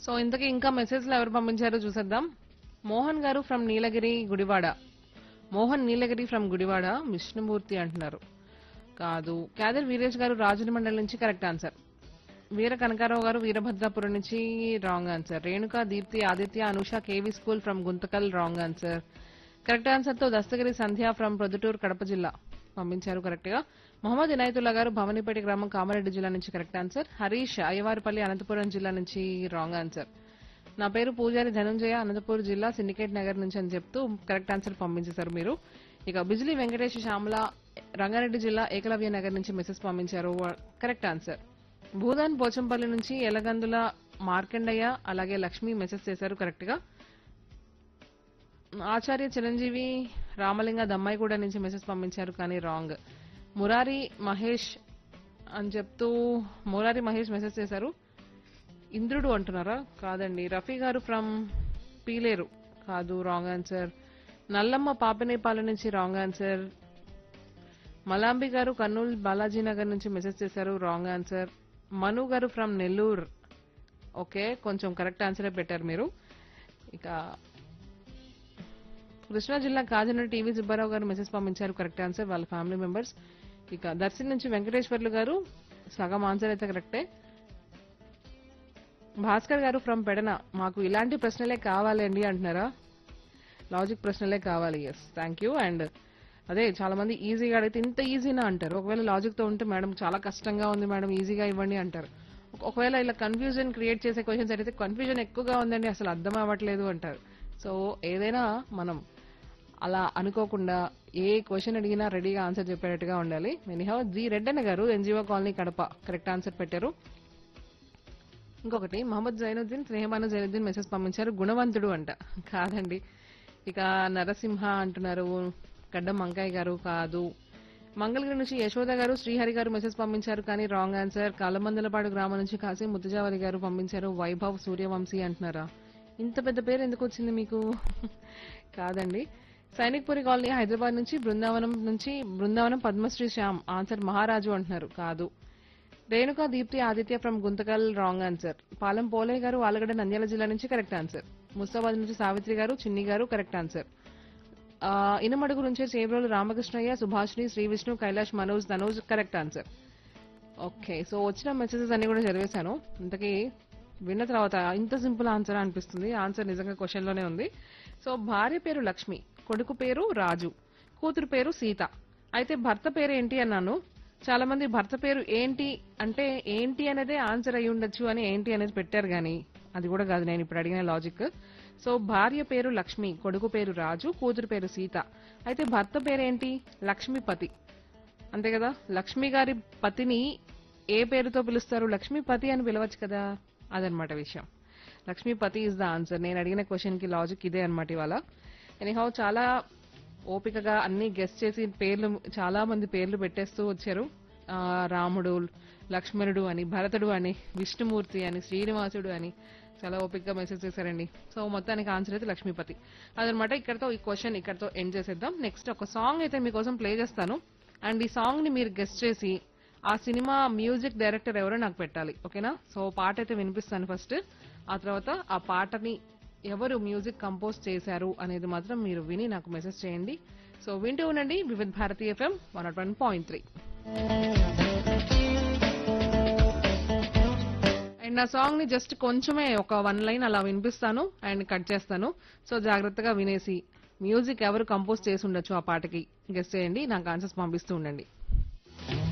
so ఇంతకీ ఇంకా మెసేజ్లు ఎవరు పంపించారో చూసేద్దాం మోహన్ గారు ఫ్రమ్ నీలగిరి గుడివాడ మోహన్ నీలగిరి ఫ్రమ్ గుడివాడ విష్ణుమూర్తి అంటున్నారు కాదు క్యాదర్ వీరేష్ గారు రాజుని మండలి నుంచి కరెక్ట్ ఆన్సర్ వీర కనకారావు గారు వీరభద్రాపురం నుంచి wrong answer Renuka Deepthi Aditya Anusha KV school from Guntakal wrong answer correct answer తో దస్తగిరి సంధ్య ఫ్రమ్ ప్రొద్దుటూరు కడప జిల్లా పంపించారు కరెక్ట్ గా మొహమ్మద్ ఇనాయతుల్లా గారు భవనిపేట గ్రామం కామారెడ్డి జిల్లా నుంచి కరెక్ట్ ఆన్సర్ హరీష్ అయ్యవారిపల్లి అనంతపురం జిల్లా నుంచి రాంగ్ ఆన్సర్ నా పేరు పూజారి ధనంజయ అనంతపూర్ జిల్లా సిండికేట్ నగర్ నుంచి అని చెప్తూ కరెక్ట్ ఆన్సర్ పంపించేశారు మీరు ఇక బిజిలీ వెంకటేష్ శ్యామల రంగారెడ్డి జిల్లా ఏకలవ్య నగర్ నుంచి మెసేజ్ పంపించారు కరెక్ట్ ఆన్సర్ భూదాన్ పోచంపల్లి నుంచి ఎలగందుల మార్కండయ్య అలాగే లక్ష్మి మెసేజ్ చేశారు కరెక్ట్ గా ఆచార్య చిరంజీవి రామలింగ దమ్మాయిగూడ నుంచి మెసేజ్ పంపించారు కానీ రాంగ్ మురారి మహేష్ అని చెప్తూ మురారి మహేష్ మెసేజ్ చేశారు ఇంద్రుడు అంటున్నారా కాదండి రఫీ గారు ఫ్రమ్ పీలేరు కాదు రాంగ్ ఆన్సర్ నల్లమ్మ పాపినేపాలెం నుంచి రాంగ్ ఆన్సర్ మలాంబి గారు కర్నూలు బాలాజీ నగర్ నుంచి మెసేజ్ చేశారు wrong answer Manu garu from Nellore okay కొంచెం కరెక్ట్ ఆన్సరే పెట్టారు మీరు ఇక కృష్ణా జిల్లా కాజన టీవీ సుబ్బారావు గారు మెసేజ్ పంపించారు కరెక్ట్ ఆన్సర్ వాళ్ళ ఫ్యామిలీ మెంబర్స్ ఇక దర్శన్ నుంచి వెంకటేశ్వర్లు గారు సగం ఆన్సర్ అయితే కరెక్టే భాస్కర్ గారు ఫ్రమ్ పెడన మాకు ఇలాంటి ప్రశ్నలే కావాలండి అంటున్నారా లాజిక్ ప్రశ్నలే కావాలి ఎస్ థ్యాంక్ యూ అండ్ అదే చాలా మంది ఈజీగా అడిగితే ఇంత ఈజీనా అంటారు ఒకవేళ లాజిక్ తో ఉంటే మేడం చాలా కష్టంగా ఉంది మేడం ఈజీగా ఇవ్వండి అంటారు ఒక- ఒకవేళ ఇలా కన్ఫ్యూజన్ క్రియేట్ చేసే క్వశ్చన్స్ అడిగితే కన్ఫ్యూజన్ ఎక్కువగా ఉందండి అసలు అర్థం అవ్వట్లేదు అంటారు సో ఏదైనా మనం అలా అనుకోకుండా ఏ క్వశ్చన్ అడిగినా రెడీగా ఆన్సర్ చెప్పేటట్టుగా ఉండాలి anyhow G Reddanna garu NGO colony Kadapa correct answer పెట్టారు ఇంకొకటి మహమ్మద్ జైనుద్దీన్ స్నేహమాన జైనుద్దీన్ మెసేజ్ పంపించారు గుణవంతుడు అంట కాదండి ఇక నరసింహ అంటున్నారు గడ్డం మంకాయ్ గారు కాదు మంగళగిరి నుంచి యశోద గారు శ్రీహరి గారు మెసేజ్ పంపించారు కానీ రాంగ్ ఆన్సర్ కాలమందలపాడు గ్రామం నుంచి కాసి ముత్తుజావలి గారు పంపించారు వైభవ్ సూర్యవంశీ అంటున్నారా ఇంత పెద్ద పేరు ఎందుకు వచ్చింది మీకు కాదండి సైనిక్పురి కాలనీ హైదరాబాద్ నుంచి బృందావనం నుంచి బృందావనం పద్మశ్రీ శ్యామ్ ఆన్సర్ మహారాజు అంటున్నారు కాదు Renuka Deepthi Aditya from Guntakal wrong answer Palem Pole garu Allagadda Nandyal జిల్లా నుంచి కరెక్ట్ ఆన్సర్ ముస్తాబాద్ నుంచి సావిత్రి గారు చిన్ని గారు కరెక్ట్ ఆన్సర్ ఆ, ఇనమడుగు నుంచి Chebrolu Ramakrishnaiah Subhashini Shri Vishnu Kailash Manoj Dhanoj correct answer okay so వచ్చిన మెసేజెస్ అన్ని కూడా చదివేశాను ఇంతకీ విన్న తర్వాత ఇంత సింపుల్ ఆన్సర్ అనిపిస్తుంది ఆన్సర్ నిజంగా క్వశ్చన్ లోనే ఉంది సో భార్య పేరు లక్ష్మి కొడుకు పేరు రాజు కూతురు పేరు సీత అయితే భర్త పేరు ఏంటి అన్నాను చాలా మంది భర్త పేరు ఏంటి అంటే ఏంటి అనేదే ఆన్సర్ అయి ఉండొచ్చు అని ఏంటి అనేది పెట్టారు కానీ అది కూడా కాదు నేను ఇప్పుడు అడిగిన లాజిక్ సో భార్య పేరు లక్ష్మి కొడుకు పేరు రాజు కూతురు పేరు సీత అయితే భర్త పేరేంటి లక్ష్మీపతి అంతే కదా లక్ష్మి గారి పతిని ఏ పేరుతో పిలుస్తారు లక్ష్మీపతి అని పిలవచ్చు కదా అదనమాట విషయం లక్ష్మీపతి ఇస్ ద ఆన్సర్ నేను అడిగిన క్వశ్చన్ కి లాజిక్ ఇదే అనమాట ఇవాళ ఎనీహౌ చాలా ఓపికగా అన్ని గెస్ట్ చేసి పేర్లు చాలా మంది పేర్లు పెట్టేస్తూ వచ్చారు ఆ, రాముడు లక్ష్మణుడు అని భరతుడు అని విష్ణుమూర్తి అని శ్రీనివాసుడు అని చాలా ఓపికగా మెసేజ్ చేశారండి సో మొత్తానికి ఆన్సర్ అయితే లక్ష్మీపతి అదనమాట ఇక్కడతో ఈ క్వశ్చన్ ఇక్కడతో ఎండ్ చేసేద్దాం నెక్స్ట్ ఒక సాంగ్ అయితే మీకోసం ప్లే చేస్తాను అండ్ ఈ సాంగ్ ని మీరు గెస్ట్ చేసి ఆ సినిమా మ్యూజిక్ డైరెక్టర్ ఎవరో నాకు పెట్టాలి ఓకేనా సో పాట అయితే వినిపిస్తాను ఫస్ట్ ఆ తర్వాత ఆ పాటని ఎవరు మ్యూజిక్ కంపోజ్ చేశారు అనేది మాత్రం మీరు విని నాకు మెసేజ్ చేయండి సో వింటూ ఉండండి Vividh Bharati FM one nought one point three and ఆ సాంగ్ ని జస్ట్ కొంచెమే ఒక వన్ లైన్ అలా వినిపిస్తాను అండ్ కట్ చేస్తాను సో జాగ్రత్తగా వినేసి మ్యూజిక్ ఎవరు కంపోజ్ చేసి ఉండొచ్చు ఆ పాటకి గెస్ట్ చేయండి నాకు ఆన్సర్స్ పంపిస్తూ ఉండండి